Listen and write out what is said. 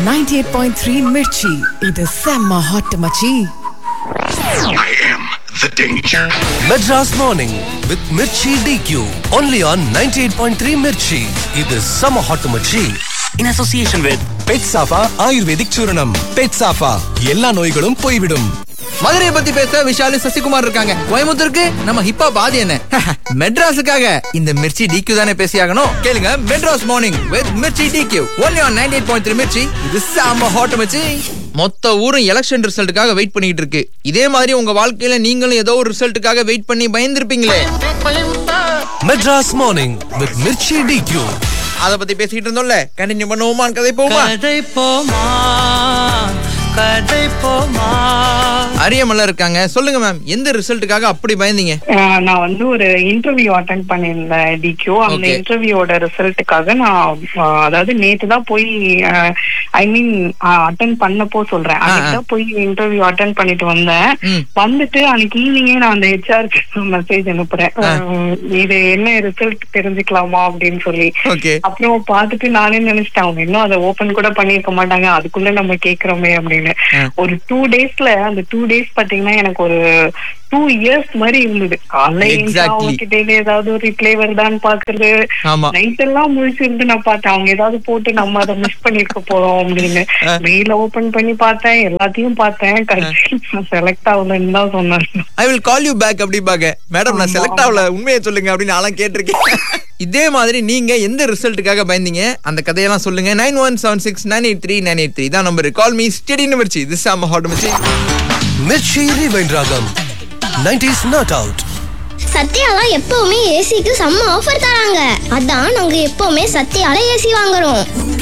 98.3 Mirchi. இது செம்ம hot மச்சி I am the danger. Madras Morning with Mirchi DQ. Only on 98.3 Mirchi. இது சம ஹாட் மச்சி in association with Pet Saffa ayurvedic சூரணம் பெட் சாஃபா எல்லா நோய்களும் போய்விடும் மதுரையை பத்தி பேச விஷாலு சசிகுமார் இருக்காங்க கோயம்புத்தூருக்கு நம்ம ஹிப்பா பாதி என்ன மெட்ராஸுக்காக இந்த மிர்ச்சி டிக்யூ தானே பேசியாகணும் கேளுங்க Madras morning with Mirchi DQ only on ninety eight point three Mirchi இது சாம ஹாட் மிர்ச்சி மொத்த ஊரும் எலெக்ஷன் ரிசல்ட்டுக்காக வெயிட் பண்ணிட்டு இருக்கு இதே மாதிரி உங்க வாழ்க்கையில நீங்களும் ஏதோ ஒரு ரிசல்ட்டுக்காக வெயிட் பண்ணி பயந்துருப்பீங்களே Madras morning with Mirchi DQ. அத பத்தி பேசிக்கிட்டு இருந்தோம்ல கண்டினியூ பண்ணுவோமான் கதை போமா கதை போமா கதை போமா அரியமல்ல இருக்காங்க சொல்லுங்க மேம் எந்த ரிசல்ட்டுக்காக அப்படி பயந்தீங்க ஆஹ் நான் வந்து ஒரு இன்டர்வியூ அட்டன் பண்ணியிருந்தேன் டிக்யூ அந்த Okay. இன்டர்வியூவோட ரிசல்ட்டுக்காக நான் ஆஹ் அதாவது நேத்து தான் போய் ஐ மீன் அட்டன் பண்ணப்போ சொல்றேன் ஆ, அன்னைக்கு ஆ. தான் போய் இன்டர்வியூ அட்டன் பண்ணிட்டு வந்தேன் ம். வந்துட்டு அன்னைக்கு ஈவினிங்கே நான் அந்த ஹெச்ஆருக்கு மெசேஜ் அனுப்புறேன் ஆ. ஆஹ் இது என்ன ரிசல்ட் தெரிஞ்சுக்கலாமா அப்படின்னு சொல்லி ஓகே அப்புறம் பார்த்துட்டு நானே நினைச்சிட்டேன் அவங்க இன்னும் அதை ஓபன் கூட பண்ணிருக்க மாட்டாங்க அதுக்குள்ள நம்ம கேக்குறோமே அப்படின்னு ஆ. ஒரு ஒரு டூ டேஸ்ல அந்த டூ டேஸ் பாத்தீங்கன்னா எனக்கு ஒரு டூ இயர்ஸ் மாதிரி இருந்தது காலைல Exactly. அவங்க கிட்ட இருந்து ஏதாவது ஒரு ரிப்ளை வருதான்னு பாக்குறது ஆமா. நைட் எல்லாம் முழிச்சிருந்து நான் பார்த்தேன் அவங்க ஏதாவது போட்டு நம்ம அதை மிஸ் பண்ணிருக்க போறோம் அப்படின்னு ஆ. மெயில ஓபன் பண்ணி பார்த்தேன் எல்லாத்தையும் பார்த்தேன் கடைசி நான் செலக்ட் ஆகலன்னு தான் சொன்னேன் I will call you back அப்படிம்பாங்க மேடம் நான் செலக்ட் ஆகல உண்மையை சொல்லுங்க அப்படின்னு நான்லாம் கேட்டிருக்கேன் இதே மாதிரி நீங்க எந்த ரிசல்ட்டுக்காக பயந்தீங்க அந்த கதையெல்லாம் சொல்லுங்க nine one seven six nine eight three nine eight three தான் number call me steady number see this ஆம் ஹாட் மச்சி மிர்ச்சி ரிவைன் ராகம் 90s not out. சத்யாலாம் எப்பவுமே ஏசிக்கு செம்ம ஆஃபர் தராங்க அதான் நாங்க எப்பவுமே சத்யால ஏசி வாங்குறோம்